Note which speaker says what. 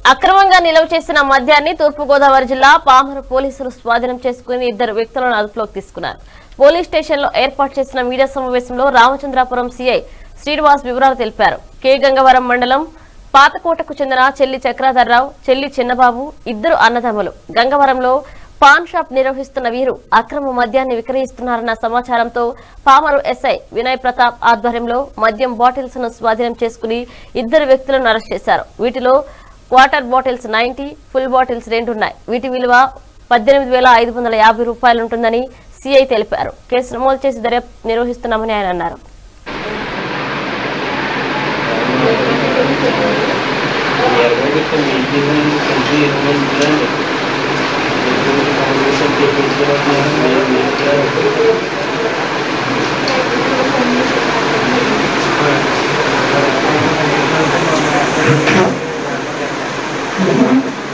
Speaker 1: అక్రమంగా నిల్వ చేసిన మద్యాన్ని తూర్పుగోదావరి జిల్లా పామరు పోలీసులు స్వాధీనం చేసుకుని ఇద్దరు వ్యక్తులను అదుపులోకి తీసుకున్నారు పోలీస్ స్టేషన్లో ఏర్పాటు చేసిన మీడియా సమావేశంలో రామచంద్రాపురం సీఐ శ్రీనివాస్ వివరాలు తెలిపారు కె గంగవరం మండలం పాతకోటకు చెందిన చెల్లి చక్రాధర్రావు చెల్లి చిన్నబాబు ఇద్దరు అన్నదమ్ములు గంగవరంలో పాన్ షాప్ నిర్వహిస్తున్న వీరు అక్రమ మద్యాన్ని విక్రయిస్తున్నారన్న సమాచారంతో పామరు ఎస్ఐ వినయ్ ప్రతాప్ ఆధ్వర్యంలో మద్యం బాటిల్స్ ను స్వాధీనం చేసుకుని ఇద్దరు వ్యక్తులను అరెస్ట్ చేశారు వీటిలో quarter bottles ninety full bottles రెండున్నాయి వీటి విలువ పద్దెనిమిది వేల ఐదు వందల యాభై రూపాయలు ఉంటుందని సిఐ తెలిపారు కేసు నమోదు చేసి దర్యాప్తు నిర్వహిస్తున్నామని ఆయన అన్నారు
Speaker 2: Thank